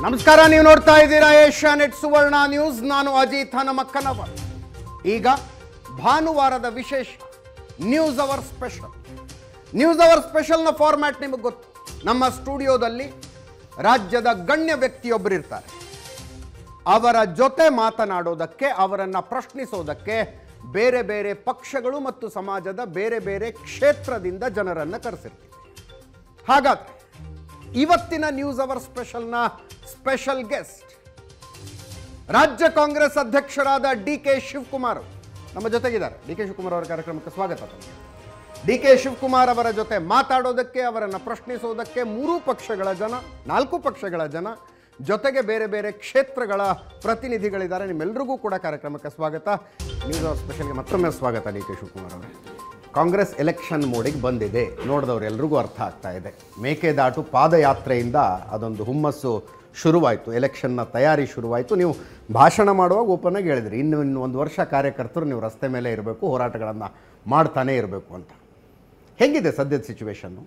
ನಮಸ್ಕಾರ ನೀವು ನೋಡ್ತಾ ಇದ್ದೀರಾ ಏಷ್ಯಾ ನೆಟ್ ಸುವರ್ಣ ನ್ಯೂಸ್ ನಾನು ಅಜಿತ್ ಹನಮಕ್ಕನವ ಈಗ ಭಾನುವಾರದ ವಿಶೇಷ news hour special news hour ಸ್ಪೆಷಲ್ನ ಫಾರ್ಮ್ಯಾಟ್ ನಿಮಗೆ ಗೊತ್ತು ನಮ್ಮ ಸ್ಟುಡಿಯೋದಲ್ಲಿ ರಾಜ್ಯದ ಗಣ್ಯ ವ್ಯಕ್ತಿಯೊಬ್ಬರು ಇರ್ತಾರೆ ಅವರ ಜೊತೆ ಮಾತನಾಡೋದಕ್ಕೆ ಅವರನ್ನು ಪ್ರಶ್ನಿಸೋದಕ್ಕೆ ಬೇರೆ ಬೇರೆ ಪಕ್ಷಗಳು ಮತ್ತು ಸಮಾಜದ ಬೇರೆ ಬೇರೆ ಕ್ಷೇತ್ರದಿಂದ ಜನರನ್ನು ಕರೆಸಿರ್ತೀವಿ ಹಾಗಾದ್ರೆ ಇವತ್ತಿನ ನ್ಯೂಸ್ ಅವರ್ ಸ್ಪೆಷಲ್ನ ಸ್ಪೆಷಲ್ ಗೆಸ್ಟ್ ರಾಜ್ಯ ಕಾಂಗ್ರೆಸ್ ಅಧ್ಯಕ್ಷರಾದ ಡಿ ಕೆ ಶಿವಕುಮಾರ್ ಅವರು ನಮ್ಮ ಜೊತೆಗಿದ್ದಾರೆ ಡಿ ಕೆ ಶಿವಕುಮಾರ್ ಅವರ ಕಾರ್ಯಕ್ರಮಕ್ಕೆ ಸ್ವಾಗತ ತಮಗೆ ಡಿ ಕೆ ಶಿವಕುಮಾರ್ ಅವರ ಜೊತೆ ಮಾತಾಡೋದಕ್ಕೆ ಅವರನ್ನು ಪ್ರಶ್ನಿಸೋದಕ್ಕೆ ಮೂರೂ ಪಕ್ಷಗಳ ಜನ ನಾಲ್ಕು ಪಕ್ಷಗಳ ಜನ ಜೊತೆಗೆ ಬೇರೆ ಬೇರೆ ಕ್ಷೇತ್ರಗಳ ಪ್ರತಿನಿಧಿಗಳಿದ್ದಾರೆ ನಿಮ್ಮೆಲ್ಲರಿಗೂ ಕೂಡ ಕಾರ್ಯಕ್ರಮಕ್ಕೆ ಸ್ವಾಗತ ನ್ಯೂಸ್ ಅವರ್ ಸ್ಪೆಷಲ್ಗೆ ಮತ್ತೊಮ್ಮೆ ಸ್ವಾಗತ ಡಿ ಕೆ ಶಿವಕುಮಾರ್ ಅವರೇ ಕಾಂಗ್ರೆಸ್ ಎಲೆಕ್ಷನ್ ಮೋಡಿಗೆ ಬಂದಿದೆ ನೋಡಿದವ್ರು ಎಲ್ರಿಗೂ ಅರ್ಥ ಆಗ್ತಾ ಇದೆ ಮೇಕೆದಾಟು ಪಾದಯಾತ್ರೆಯಿಂದ ಅದೊಂದು ಹುಮ್ಮಸ್ಸು ಶುರುವಾಯಿತು ಎಲೆಕ್ಷನ್ನ ತಯಾರಿ ಶುರುವಾಯಿತು ನೀವು ಭಾಷಣ ಮಾಡುವಾಗ ಓಪನ್ ಆಗಿ ಹೇಳಿದ್ರಿ ಇನ್ನು ಇನ್ನು ಒಂದು ವರ್ಷ ಕಾರ್ಯಕರ್ತರು ನೀವು ರಸ್ತೆ ಮೇಲೆ ಇರಬೇಕು ಹೋರಾಟಗಳನ್ನು ಮಾಡ್ತಾನೇ ಇರಬೇಕು ಅಂತ ಹೆಂಗಿದೆ ಸದ್ಯದ ಸಿಚುವೇಶನ್ನು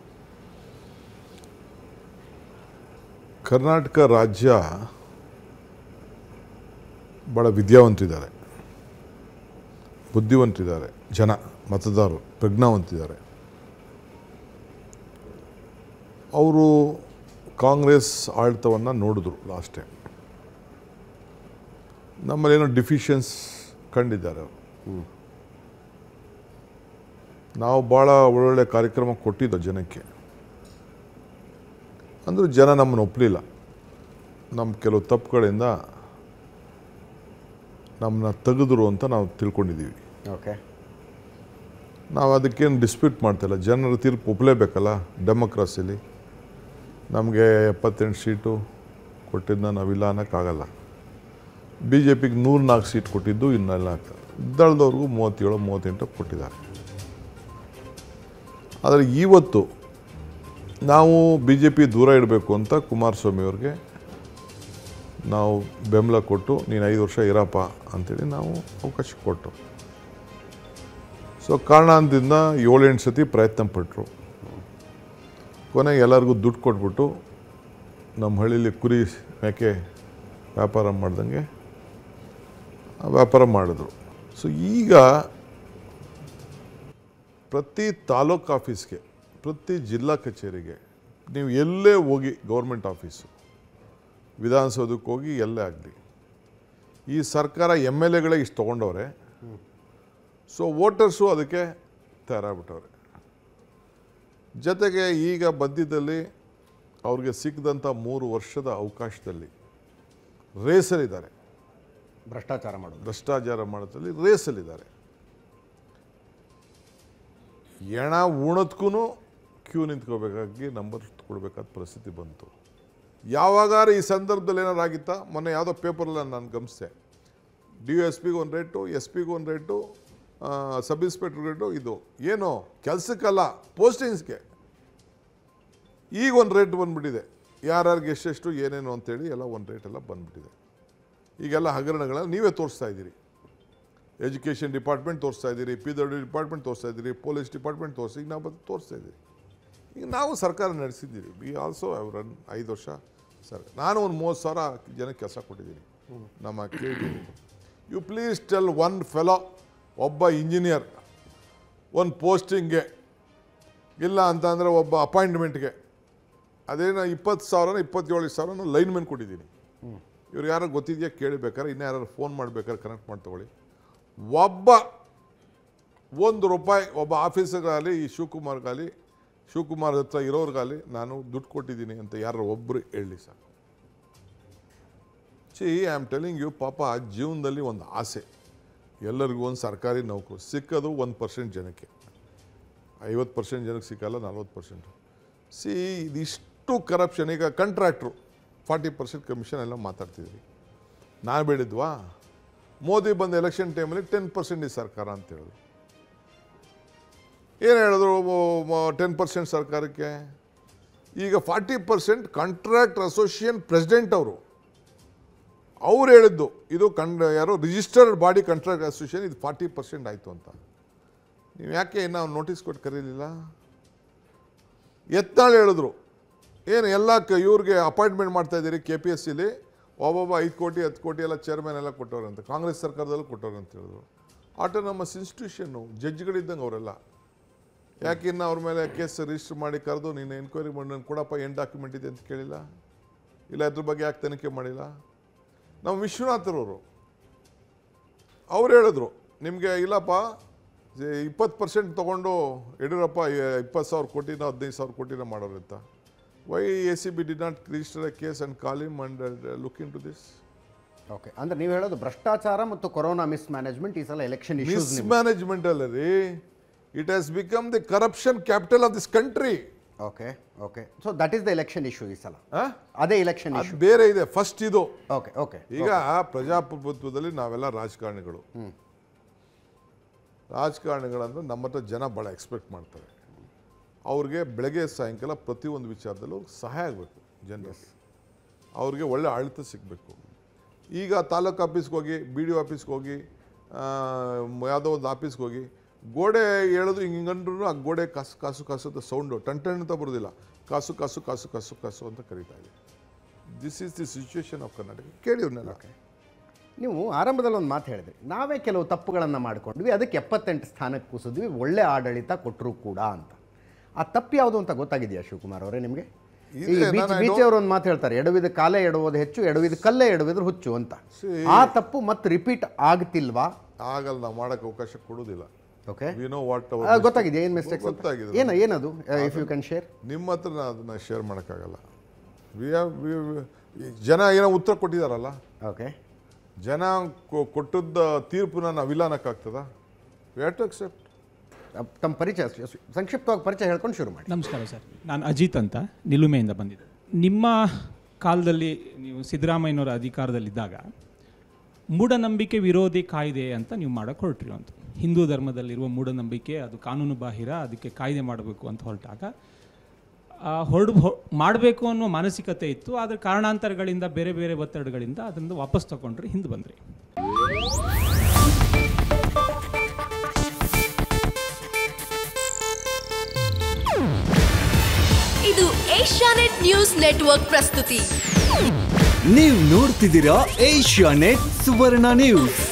ಕರ್ನಾಟಕ ರಾಜ್ಯ ಭಾಳ ವಿದ್ಯಾವಂತಿದ್ದಾರೆ ಬುದ್ಧಿವಂತಿದ್ದಾರೆ ಜನ ಮತದಾರರು ಪ್ರಜ್ಞಾವಂತಿದ್ದಾರೆ ಅವರು ಕಾಂಗ್ರೆಸ್ ಆಡಳಿತವನ್ನು ನೋಡಿದ್ರು ಲಾಸ್ಟ್ ಟೈಮ್ ನಮ್ಮಲ್ಲೇನೋ ಡಿಫಿಷಿಯನ್ಸ್ ಕಂಡಿದ್ದಾರೆ ಅವರು ನಾವು ಭಾಳ ಒಳ್ಳೊಳ್ಳೆ ಕಾರ್ಯಕ್ರಮ ಕೊಟ್ಟಿದ್ದೋ ಜನಕ್ಕೆ ಅಂದರೂ ಜನ ನಮ್ಮನ್ನು ಒಪ್ಪಲಿಲ್ಲ ನಮ್ಮ ಕೆಲವು ತಪ್ಪುಗಳಿಂದ ನಮ್ಮನ್ನ ತೆಗೆದ್ರು ಅಂತ ನಾವು ತಿಳ್ಕೊಂಡಿದ್ದೀವಿ ಓಕೆ ನಾವು ಅದಕ್ಕೇನು ಡಿಸ್ಪ್ಯೂಟ್ ಮಾಡ್ತಿಲ್ಲ ಜನರ ತೀರ್ಪು ಒಪ್ಪಲೇಬೇಕಲ್ಲ ಡೆಮೋಕ್ರಸಿಲಿ ನಮಗೆ ಎಪ್ಪತ್ತೆಂಟು ಸೀಟು ಕೊಟ್ಟಿದ್ದನ್ನ ನಾವಿಲ್ಲ ಅನ್ನೋಕ್ಕಾಗಲ್ಲ ಬಿ ಜೆ ಪಿಗೆ ನೂರ ನಾಲ್ಕು ಸೀಟ್ ಕೊಟ್ಟಿದ್ದು ಇನ್ನೆಲ್ಲ ದಳದವ್ರಿಗೂ ಮೂವತ್ತೇಳು ಮೂವತ್ತೆಂಟು ಕೊಟ್ಟಿದ್ದಾರೆ ಆದರೆ ಇವತ್ತು ನಾವು ಬಿ ಜೆ ಪಿ ದೂರ ಇಡಬೇಕು ಅಂತ ಕುಮಾರಸ್ವಾಮಿ ಅವ್ರಿಗೆ ನಾವು ಬೆಂಬಲ ಕೊಟ್ಟು ನೀನು ಐದು ವರ್ಷ ಇರಪ್ಪ ಅಂತೇಳಿ ನಾವು ಅವಕಾಶ ಕೊಟ್ಟು ಸೊ ಕಾರಣದಿಂದ ಏಳೆಂಟು ಸತಿ ಪ್ರಯತ್ನ ಪಟ್ಟರು ಕೊನೆಗೆ ಎಲ್ಲರಿಗೂ ದುಡ್ಡು ಕೊಟ್ಬಿಟ್ಟು ನಮ್ಮ ಹಳ್ಳಿಲಿ ಕುರಿ ಮೇಕೆ ವ್ಯಾಪಾರ ಮಾಡ್ದಂಗೆ ಆ ವ್ಯಾಪಾರ ಮಾಡಿದ್ರು ಸೊ ಈಗ ಪ್ರತಿ ತಾಲೂಕು ಆಫೀಸ್ಗೆ ಪ್ರತಿ ಜಿಲ್ಲಾ ಕಚೇರಿಗೆ ನೀವು ಎಲ್ಲೇ ಹೋಗಿ ಗೌರ್ಮೆಂಟ್ ಆಫೀಸು ವಿಧಾನಸೌಧಕ್ಕೆ ಹೋಗಿ ಎಲ್ಲೇ ಆಗಲಿ ಈ ಸರ್ಕಾರ ಎಮ್ ಎಲ್ ಎಗಳೇ ಇಷ್ಟು ತೊಗೊಂಡವ್ರೆ ಸೊ ವೋಟರ್ಸು ಅದಕ್ಕೆ ತಯಾರಾಗ್ಬಿಟ್ಟವ್ರೆ ಜೊತೆಗೆ ಈಗ ಮಧ್ಯದಲ್ಲಿ ಅವ್ರಿಗೆ ಸಿಕ್ಕದಂಥ ಮೂರು ವರ್ಷದ ಅವಕಾಶದಲ್ಲಿ ರೇಸಲ್ಲಿದ್ದಾರೆ ಭ್ರಷ್ಟಾಚಾರ ಮಾಡೋದು ಭ್ರಷ್ಟಾಚಾರ ಮಾಡೋದ್ರಲ್ಲಿ ರೇಸಲ್ಲಿದ್ದಾರೆ ಎಣ ಉಣದ್ಕೂ ಕ್ಯೂ ನಿಂತ್ಕೋಬೇಕಾಗಿ ನಂಬರ್ ಕೊಡಬೇಕಾದ ಪರಿಸ್ಥಿತಿ ಬಂತು ಯಾವಾಗಾರ ಈ ಸಂದರ್ಭದಲ್ಲಿ ಏನಾರು ಆಗಿತ್ತಾ ಮೊನ್ನೆ ಯಾವುದೋ ಪೇಪರಲ್ಲಿ ನಾನು ಗಮನಿಸಿದೆ ಡಿ ಎಸ್ ಪಿಗೆ ಒಂದು ರೇಟು ಎಸ್ ಪಿಗೆ ಒಂದು ರೇಟು ಸಬ್ ಇನ್ಸ್ಪೆಕ್ಟರ್ ರೇಟು ಇದು ಏನು ಕೆಲಸಕ್ಕಲ್ಲ ಪೋಸ್ಟಿಂಗ್ಸ್ಗೆ ಈಗ ಒಂದು ರೇಟ್ ಬಂದ್ಬಿಟ್ಟಿದೆ ಯಾರ್ಯಾರಿಗೆ ಎಷ್ಟೆಷ್ಟು ಏನೇನು ಅಂತೇಳಿ ಎಲ್ಲ ಒಂದು ರೇಟ್ ಎಲ್ಲ ಬಂದ್ಬಿಟ್ಟಿದೆ ಈಗೆಲ್ಲ ಹಗರಣಗಳನ್ನ ನೀವೇ ತೋರಿಸ್ತಾ ಇದ್ದೀರಿ ಎಜುಕೇಷನ್ ಡಿಪಾರ್ಟ್ಮೆಂಟ್ ತೋರಿಸ್ತಾ ಇದ್ದೀರಿ ಪಿ ಡಬ್ಲ್ಯೂ ಡಿಪಾರ್ಟ್ಮೆಂಟ್ ತೋರಿಸ್ತಾ ಇದ್ದೀರಿ ಪೊಲೀಸ್ ಡಿಪಾರ್ಟ್ಮೆಂಟ್ ತೋರಿಸಿ ಈಗ ನಾವು ಬಂದು ತೋರಿಸ್ತಾ ಇದ್ದೀರಿ ಈಗ ನಾವು ಸರ್ಕಾರ ನಡೆಸಿದ್ದೀರಿ ವಿ ಆಲ್ಸೋ ಹ್ಯಾವ್ ರನ್ ಐದು ವರ್ಷ ಸರ್ ನಾನು ಒಂದು ಮೂವತ್ತು ಸಾವಿರ ಜನಕ್ಕೆ ಕೆಲಸ ಕೊಟ್ಟಿದ್ದೀನಿ ನಮ್ಮ could you please tell one fellow ಒಬ್ಬ ಇಂಜಿನಿಯರ್ ಒಂದು ಪೋಸ್ಟಿಂಗ್ಗೆ ಇಲ್ಲ ಅಂತಂದರೆ ಒಬ್ಬ ಅಪಾಯಿಂಟ್ಮೆಂಟ್ಗೆ ಅದೇನೋ ಇಪ್ಪತ್ತು ಸಾವಿರನ ಇಪ್ಪತ್ತೇಳು ಸಾವಿರನ ಲೈನ್ಮೆನ್ ಕೊಟ್ಟಿದ್ದೀನಿ ಇವ್ರು ಯಾರೋ ಗೊತ್ತಿದೆಯಾ ಕೇಳಬೇಕಾರೆ ಇನ್ನೂ ಯಾರು ಫೋನ್ ಮಾಡ್ಬೇಕಾದ್ರೆ ಕನೆಕ್ಟ್ ಮಾಡಿ ತಗೊಳ್ಳಿ ಒಬ್ಬ ಒಂದು ರೂಪಾಯಿ ಒಬ್ಬ ಆಫೀಸರ್ಗಾಗಲಿ ಈ ಶಿವಕುಮಾರ್ಗಾಗಲಿ ಶಿವಕುಮಾರ್ ಹತ್ರ ಇರೋರ್ಗಾಗಲಿ ನಾನು ದುಡ್ಡು ಕೊಟ್ಟಿದ್ದೀನಿ ಅಂತ ಯಾರು ಒಬ್ಬರು ಹೇಳಿ sir see I am telling you ಪಾಪ ಜೀವನದಲ್ಲಿ ಒಂದು ಆಸೆ ಎಲ್ಲರಿಗೂ ಒಂದು ಸರ್ಕಾರಿ ನೌಕರು ಸಿಕ್ಕೋದು ಒಂದು ಪರ್ಸೆಂಟ್ ಜನಕ್ಕೆ ಐವತ್ತು ಪರ್ಸೆಂಟ್ ಜನಕ್ಕೆ ಸಿಕ್ಕಲ್ಲ ನಲ್ವತ್ತು ಪರ್ಸೆಂಟು ಸಿ ಇದಿಷ್ಟು ಕರಪ್ಷನ್ ಈಗ ಕಂಟ್ರಾಕ್ಟ್ರು ಫಾರ್ಟಿ ಪರ್ಸೆಂಟ್ ಕಮಿಷನ್ ಎಲ್ಲ ಮಾತಾಡ್ತಿದ್ವಿ ನಾನು ಬೇಡಿದ್ವಾ ಮೋದಿ ಬಂದ ಎಲೆಕ್ಷನ್ ಟೈಮಲ್ಲಿ ಟೆನ್ ಪರ್ಸೆಂಟ್ ಈ ಸರ್ಕಾರ ಅಂತ ಹೇಳಿದ್ರು ಏನು ಹೇಳಿದ್ರು ಟೆನ್ ಪರ್ಸೆಂಟ್ ಸರ್ಕಾರಕ್ಕೆ ಈಗ forty percent contract association president ಅವರು ಅವ್ರು ಹೇಳಿದ್ದು ಇದು ಕಂಡ್ ಯಾರೋ ರಿಜಿಸ್ಟರ್ಡ್ ಬಾಡಿ ಕಾಂಟ್ರಾಕ್ಟ್ ಅಸೋಸಿಯೇಷನ್ ಇದು ಫಾರ್ಟಿ ಪರ್ಸೆಂಟ್ ಆಯಿತು ಅಂತ ನೀವು ಯಾಕೆ ಇನ್ನೂ ನೋಟಿಸ್ ಕೊಟ್ಟು ಕರೀಲಿಲ್ಲ ಎತ್ತಾಳು ಹೇಳಿದ್ರು ಏನು ಎಲ್ಲ ಕ ಇವ್ರಿಗೆ ಅಪಾಯಿಂಟ್ಮೆಂಟ್ ಮಾಡ್ತಾ ಇದ್ದೀರಿ ಕೆ ಪಿ ಎಸ್ ಸಿಲಿ ಒಬ್ಬೊಬ್ಬ ಐದು ಕೋಟಿ ಹತ್ತು ಕೋಟಿ ಎಲ್ಲ ಚೇರ್ಮನ್ ಎಲ್ಲ ಕೊಟ್ಟವ್ರೆ ಅಂತ ಕಾಂಗ್ರೆಸ್ ಸರ್ಕಾರದಲ್ಲೂ ಕೊಟ್ಟವ್ರೆ ಅಂತ ಹೇಳಿದ್ರು ಆಟೋನಮಸ್ ಇನ್ಸ್ಟಿಟ್ಯೂಷನ್ನು ಜಡ್ಜ್ಗಳಿದ್ದಂಗೆ ಅವರೆಲ್ಲ ಯಾಕೆ ಇನ್ನು ಅವ್ರ ಮೇಲೆ ಕೇಸ್ ರಿಜಿಸ್ಟರ್ ಮಾಡಿ ಕರೆದು ನೀನು ಎನ್ಕ್ವೈರಿ ಮಾಡಿ ನಾನು ಕೊಡಪ್ಪ ಏನು ಡಾಕ್ಯುಮೆಂಟ್ ಇದೆ ಅಂತ ಕೇಳಿಲ್ಲ ಇಲ್ಲ ಅದ್ರ ಬಗ್ಗೆ ಯಾಕೆ ತನಿಖೆ ಮಾಡಿಲ್ಲ ನಾವು ವಿಶ್ವನಾಥರವರು ಅವ್ರು ಹೇಳಿದ್ರು ನಿಮಗೆ ಇಲ್ಲಪ್ಪ ಇಪ್ಪತ್ತು ಪರ್ಸೆಂಟ್ ತೊಗೊಂಡು ಯಡಿಯೂರಪ್ಪ ಇಪ್ಪತ್ತು ಸಾವಿರ ಕೋಟಿನ ಹದಿನೈದು ಸಾವಿರ ಕೋಟಿನ ಮಾಡೋರು ಅಂತ why A C B did not register a case and call him and look into this ದಿಸ್ ಓಕೆ ಅಂದ್ರೆ ನೀವು ಹೇಳೋದು ಭ್ರಷ್ಟಾಚಾರ ಮತ್ತು ಕೊರೋನಾ ಮಿಸ್ ಮ್ಯಾನೇಜ್ಮೆಂಟ್ ಈ ಸಲ ಎಲೆಕ್ಷನ್ ಇಶ್ಯೂಸ್ ಮಿಸ್ ಮ್ಯಾನೇಜ್ಮೆಂಟ್ ಅಲ್ಲ ರೀ it has become the corruption capital of this country okay okay so that is the election issue ಈ ಸಲ ಅದೇ ಎಲೆಕ್ಷನ್ ಇಶ್ಯೂ ಅದು ಬೇರೆ ಇದೆ ಫಸ್ಟ್ ಇದು ಓಕೆ ಓಕೆ ಈಗ ಪ್ರಜಾಪ್ರಭುತ್ವದಲ್ಲಿ ನಾವೆಲ್ಲ ರಾಜಕಾರಣಿಗಳು ರಾಜಕಾರಣಿಗಳಂದ್ರೆ ನಮ್ಮ ಹತ್ರ ಜನ ಭಾಳ ಎಕ್ಸ್ಪೆಕ್ಟ್ ಮಾಡ್ತಾರೆ ಅವ್ರಿಗೆ ಬೆಳಗ್ಗೆ ಸಾಯಂಕಾಲ ಪ್ರತಿಯೊಂದು ವಿಚಾರದಲ್ಲೂ ಸಹಾಯ ಆಗಬೇಕು ಜನರಿಗೆ ಅವ್ರಿಗೆ ಒಳ್ಳೆ ಆಡಳಿತ ಸಿಗಬೇಕು ಈಗ ತಾಲೂಕು ಆಫೀಸ್ಗೆ ಹೋಗಿ ಬಿ ಡಿ ಒ ಆಫೀಸ್ಗೆ ಹೋಗಿ ಆ, ಮ್- ಯಾವುದೋ ಒಂದು ಆಫೀಸ್ಗೆ ಹೋಗಿ ಗೋಡೆ ಹೇಳೋದು ಹಿಂಗೆ ಹಿಂಗಂದ್ರೂ ಆ ಗೋಡೆ ಕಾಸು ಕಾಸು ಕಾಸು ಅಂತ ಸೌಂಡು ಟನ್ ಟನ್ ಅಂತ ಬರೋದಿಲ್ಲ ಕಾಸು ಕಾಸು ಕಾಸು ಕಾಸು ಕಾಸು ಅಂತ ಕರೀತಾ ಇದೆ this is the situation of Karnataka ಕೇಳಿ ಇವ್ರನ್ನೆಲ್ಲ ನೀವು ಆರಂಭದಲ್ಲಿ ಒಂದು ಮಾತು ಹೇಳಿದ್ರಿ ನಾವೇ ಕೆಲವು ತಪ್ಪುಗಳನ್ನು ಮಾಡ್ಕೊಂಡ್ವಿ ಅದಕ್ಕೆ ಎಪ್ಪತ್ತೆಂಟು ಸ್ಥಾನಕ್ಕೆ ಕೂಸಿದ್ವಿ ಒಳ್ಳೆ ಆಡಳಿತ ಕೊಟ್ಟರು ಕೂಡ ಅಂತ ಆ ತಪ್ಪು ಯಾವುದು ಅಂತ ಗೊತ್ತಾಗಿದೆಯಾ ಶಿವಕುಮಾರ್ ಅವರೇ ನಿಮಗೆ ಇದೆ, ಈ ಬೀಚ್ ನಾನು I ಬೀಚ್ ಅವರು ಒಂದು ಮಾತು ಹೇಳ್ತಾರೆ ಎಡವಿದ ಕಾಲೇ ಎಡವೋದು ಹೆಚ್ಚು ಎಡವಿದ ಕಲ್ಲೇ ಎಡವಿದ್ರು ಹುಚ್ಚು ಅಂತ See- ಆ ತಪ್ಪು ಮತ್ತೆ ರಿಪೀಟ್ ಆಗ್ತಿಲ್ವಾ ಆಗಲ್ಲ ನಾವು ಮಾಡೋಕ್ಕೆ ಅವಕಾಶ ಕೊಡೋದಿಲ್ಲ ಓಕೆ ವಿ ನೋ ವಾಟ್ ಗೊತ್ತಾಗಿದೆ ಏನು ಮಿಸ್ಟೇಕ್ಸ್ ಗೊತ್ತಾಗಿದೆ ಏನು ಏನದು ಇಫ್ ಯು ಕ್ಯಾನ್ ಶೇರ್ ನಿಮ್ಮ ಹತ್ರ ನಾ ಅದನ್ನ ಶೇರ್ ಮಾಡೋಕ್ಕಾಗಲ್ಲ ವಿ ಹ್ಯಾವ್ ಜನ ಏನೋ ಉತ್ತರ ಕೊಟ್ಟಿದ್ದಾರಲ್ಲ ಓಕೆ ಜನ ಕೊ- ಕೊಟ್ಟದ್ದ ತೀರ್ಪನ್ನ ನಾವು ವಿಲಾನಕ್ಕಾಗ್ತದ ವಿ ಹ್ಯಾವ್ ಟು ಅಕ್ಸೆಪ್ಟ್ ತಮ್ಮ ಪರಿಚಯ ಸಂಕ್ಷಿಪ್ತವಾಗಿ ಪರಿಚಯ ಹೇಳ್ಕೊಂಡು ಶುರು ಮಾಡಿ ನಮಸ್ಕಾರ ಸರ್ ನಾನು ಅಜಿತ್ ಅಂತ ನಿಲುಮೆಯಿಂದ ಬಂದಿದ್ದೆ ನಿಮ್ಮ ಕಾಲದಲ್ಲಿ ನೀವು ಸಿದ್ದರಾಮಯ್ಯನವರ ಅಧಿಕಾರದಲ್ಲಿದ್ದಾಗ ಮೂಢನಂಬಿಕೆ ವಿರೋಧಿ ಕಾಯ್ದೆ ಅಂತ ನೀವು ಮಾಡಕ್ಕೆ ಹೊರಟ್ರಿ ಅಂತ ಹಿಂದೂ ಧರ್ಮದಲ್ಲಿರುವ ಮೂಢನಂಬಿಕೆ ಅದು ಕಾನೂನು ಬಾಹಿರ ಅದಕ್ಕೆ ಕಾಯ್ದೆ ಮಾಡಬೇಕು ಅಂತ ಹೊರಟಾಗ ಹೊರಡು ಮಾಡಬೇಕು ಅನ್ನೋ ಮಾನಸಿಕತೆ ಇತ್ತು ಆದರೆ ಕಾರಣಾಂತರಗಳಿಂದ ಬೇರೆ ಬೇರೆ ಒತ್ತಡಗಳಿಂದ ಅದನ್ನು ವಾಪಸ್ ತಗೊಂಡ್ರಿ ಹಿಂದೆ ಬಂದ್ರಿ ಇದು ಏಷ್ಯಾನೆಟ್ ನ್ಯೂಸ್ ನೆಟ್ವರ್ಕ್ ಪ್ರಸ್ತುತಿ ನೀವು ನೋಡ್ತಿದ್ದೀರಾ ಏಷ್ಯಾ ನೆಟ್ ಸುವರ್ಣ ನ್ಯೂಸ್